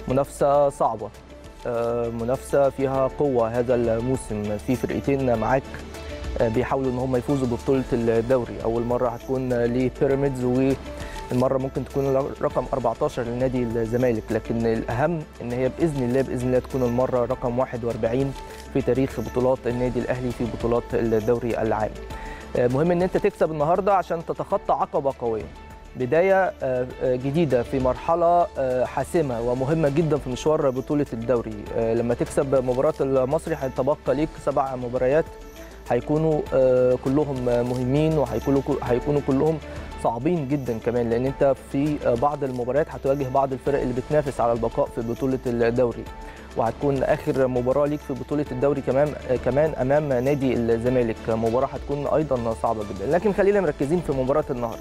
منافسه صعبه آه، منافسه فيها قوه هذا الموسم في فرقتين معاك آه، بيحاولوا ان هم يفوزوا ببطوله الدوري اول مره هتكون لبيراميدز والمره ممكن تكون رقم 14 لنادي الزمالك لكن الاهم ان هي باذن الله باذن الله تكون المره رقم 41 في تاريخ بطولات النادي الاهلي في بطولات الدوري العام آه، مهم ان انت تكسب النهارده عشان تتخطى عقبه قويه بدايه آه، آه، جديده في مرحله آه، حاسمه ومهمه جدا في مشوار بطوله الدوري آه، لما تكسب مباراه المصري هيتبقى ليك سبع مباريات هيكونوا آه، كلهم مهمين وهيكونوا هيكونوا كلهم صعبين جدا كمان لان انت في آه، بعض المباريات هتواجه بعض الفرق اللي بتنافس على البقاء في بطوله الدوري وهتكون اخر مباراه ليك في بطوله الدوري كمان آه، كمان امام نادي الزمالك مباراه هتكون ايضا صعبه جدا لكن خلينا مركزين في مباراه النهارده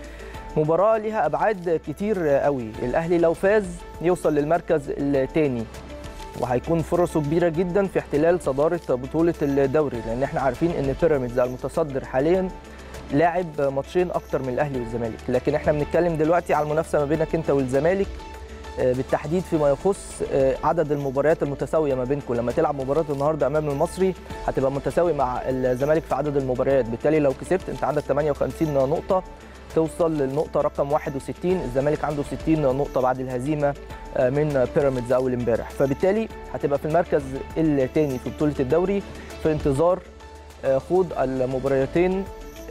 مباراة ليها أبعاد كتير قوي الأهلي لو فاز يوصل للمركز الثاني وهيكون فرصه كبيرة جدا في احتلال صدارة بطولة الدوري لأن احنا عارفين إن بيراميدز المتصدر حاليا لاعب ماتشين أكتر من الأهلي والزمالك لكن احنا بنتكلم دلوقتي على المنافسة ما بينك أنت والزمالك آه، بالتحديد فيما يخص آه، عدد المباريات المتساويه ما بينكم لما تلعب مباراه النهارده امام المصري هتبقى متساوي مع الزمالك في عدد المباريات بالتالي لو كسبت انت عندك 58 نقطه توصل للنقطة رقم 61 الزمالك عنده 60 نقطة بعد الهزيمة آه، من بيراميدز أول امبارح فبالتالي هتبقى في المركز الثاني في بطولة الدوري في انتظار آه، خوض المباريتين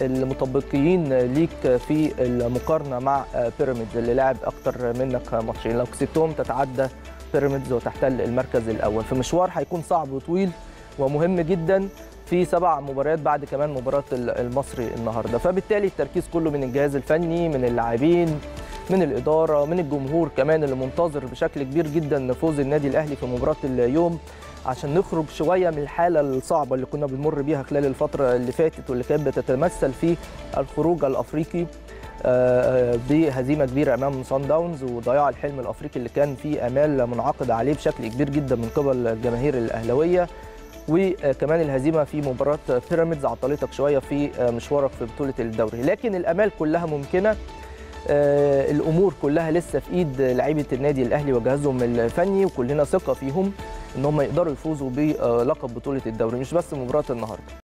المطبقيين ليك في المقارنة مع آه، بيراميدز اللي لعب أكتر منك ماتشين لو كسبتهم تتعدى بيراميدز وتحتل المركز الأول في مشوار هيكون صعب وطويل ومهم جدا في سبع مباريات بعد كمان مباراة المصري النهارده فبالتالي التركيز كله من الجهاز الفني من اللاعبين من الإدارة من الجمهور كمان اللي منتظر بشكل كبير جدا فوز النادي الأهلي في مباراة اليوم عشان نخرج شوية من الحالة الصعبة اللي كنا بنمر بيها خلال الفترة اللي فاتت واللي كانت بتتمثل في الخروج الأفريقي آه، بهزيمه كبيره امام سان داونز وضياع الحلم الافريقي اللي كان فيه امال منعقده عليه بشكل كبير جدا من قبل الجماهير الاهلاويه وكمان الهزيمه في مباراه بيراميدز عطلتك شويه في مشوارك في بطوله الدوري لكن الامال كلها ممكنه آه، الامور كلها لسه في ايد لعيبه النادي الاهلي وجهازهم الفني وكلنا ثقه فيهم ان هم يقدروا يفوزوا بلقب بطوله الدوري مش بس مباراه النهارده